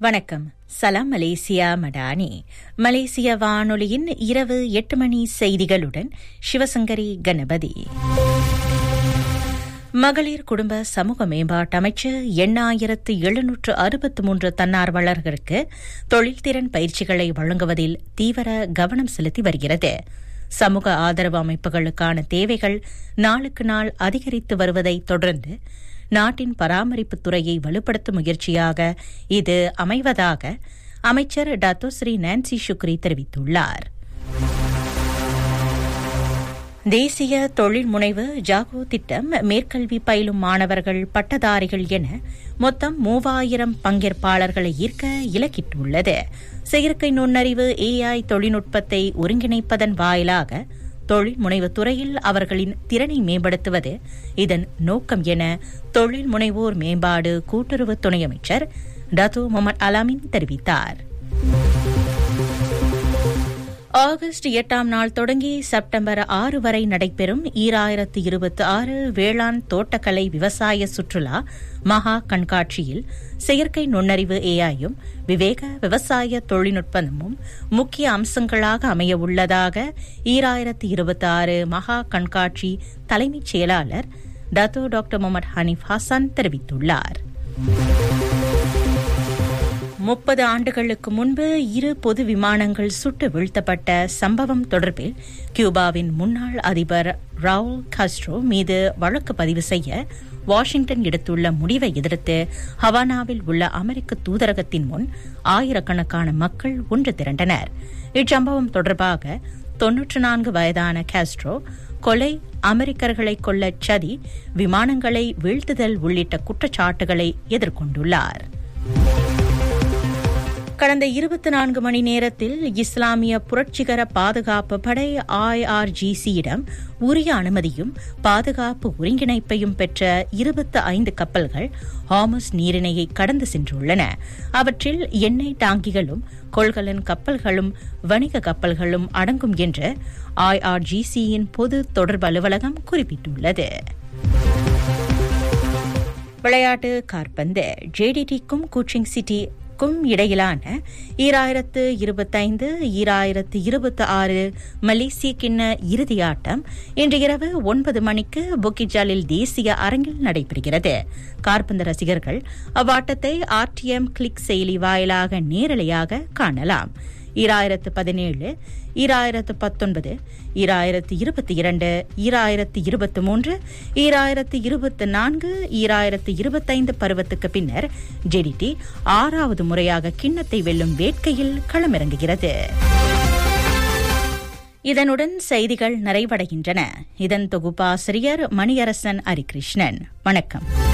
வணக்கம் சலாம் மலேசியா மடானி மலேசிய வானொலியின் இரவு எட்டு மணி செய்திகளுடன் சிவசங்கரி கணபதி மகளிர் குடும்ப சமூக மேம்பாட்டு அமைச்சு எண்ணாயிரத்து எழுநூற்று அறுபத்து மூன்று தன்னார்வலர்களுக்கு தொழில்திறன் பயிற்சிகளை வழங்குவதில் தீவிர கவனம் செலுத்தி வருகிறது சமூக ஆதரவு அமைப்புகளுக்கான தேவைகள் நாளுக்கு நாள் அதிகரித்து வருவதை தொடர்ந்து நாட்டின் பராமரிப்பு துறையை வலுப்படுத்தும் முயற்சியாக இது அமைவதாக அமைச்சர் டாத்தோ ஸ்ரீ நான்சி சுக்ரி தெரிவித்துள்ளார் தேசிய தொழில் முனைவு ஜாகோ திட்டம் மேற்கல்வி பயிலும் மாணவர்கள் பட்டதாரிகள் என மொத்தம் மூவாயிரம் பங்கேற்பாளர்களை ஈர்க்க இலக்கிட்டுள்ளது செயற்கை நுண்ணறிவு ஏஐ தொழில்நுட்பத்தை ஒருங்கிணைப்பதன் வாயிலாக தொழில் முனைவு துறையில் அவர்களின் திறனை மேம்படுத்துவது இதன் நோக்கம் என தொழில் முனைவோர் மேம்பாடு கூட்டுறவு துணை அமைச்சர் டத்து முகமது அலாமின் தெரிவித்தார் ஆகஸ்ட் எட்டாம் நாள் தொடங்கி செப்டம்பர் ஆறு வரை நடைபெறும் ஈராயிரத்து இருபத்தி ஆறு வேளாண் தோட்டக்கலை விவசாய சுற்றுலா மகா கண்காட்சியில் செயற்கை நுண்ணறிவு ஏஐயும் விவேக விவசாய தொழில்நுட்பமும் முக்கிய அம்சங்களாக அமைய உள்ளதாக ஈராயிரத்து இருபத்தி ஆறு மகா கண்காட்சி தலைமைச் செயலாளர் டத்தோ டாக்டர் முகமது ஹனீப் ஹாசான் தெரிவித்துள்ளார் முப்பது ஆண்டுகளுக்கு முன்பு இரு பொது விமானங்கள் சுட்டு வீழ்த்தப்பட்ட சம்பவம் தொடர்பில் கியூபாவின் முன்னாள் அதிபர் ரவுல் காஸ்ட்ரோ மீது வழக்கு பதிவு செய்ய வாஷிங்டன் எடுத்துள்ள முடிவை எதிர்த்து ஹவானாவில் உள்ள அமெரிக்க தூதரகத்தின் முன் ஆயிரக்கணக்கான மக்கள் ஒன்று திரண்டனர் இச்சம்பவம் தொடர்பாக தொன்னூற்று நான்கு வயதான காஸ்ட்ரோ கொலை அமெரிக்கர்களை கொல்ல சதி விமானங்களை வீழ்த்துதல் உள்ளிட்ட குற்றச்சாட்டுகளை எதிர்கொண்டுள்ளார் கடந்த இருபத்தி நான்கு மணி நேரத்தில் இஸ்லாமிய புரட்சிகர பாதுகாப்பு படை ஐஆர்ஜிசியிடம் உரிய அனுமதியும் பாதுகாப்பு ஒருங்கிணைப்பையும் பெற்ற இருபத்தி ஐந்து கப்பல்கள் ஹாமஸ் நீரிணையை கடந்து சென்றுள்ளன அவற்றில் எண்ணெய் டாங்கிகளும் கொள்கலன் கப்பல்களும் வணிக கப்பல்களும் அடங்கும் என்று ஐஆர்ஜிசியின் பொது தொடர்பு அலுவலகம் குறிப்பிட்டுள்ளது விளையாட்டு கார்பந்து ஜேடிடிக்கும் கோச்சிங் சிட்டி க்கும் இடையிலான ஈராயிரத்து இருபத்தைந்து ஈராயிரத்து இருபத்தி ஆறு மலேசிய கிண்ண இறுதியாட்டம் இன்று இரவு ஒன்பது மணிக்கு புக்கிஜாலில் தேசிய அரங்கில் நடைபெறுகிறது கார்பந்து ரசிகர்கள் அவ்வாட்டத்தை ஆர்டிஎம் கிளிக் செயலி வாயிலாக நேரலையாக காணலாம் ஈராயிரத்து பதினேழு ஈராயிரத்து பத்தொன்பது ஈராயிரத்து இருபத்தி இரண்டு ஈராயிரத்து இருபத்தி மூன்று ஈராயிரத்து இருபத்தி நான்கு ஈராயிரத்து இருபத்தைந்து பருவத்துக்கு பின்னர் ஜெடிடி ஆறாவது முறையாக கிண்ணத்தை வெல்லும் வேட்கையில் களமிறங்குகிறது இதனுடன் செய்திகள் நிறைவடைகின்றன இதன் தொகுப்பாசிரியர் மணியரசன் ஹரிகிருஷ்ணன் வணக்கம்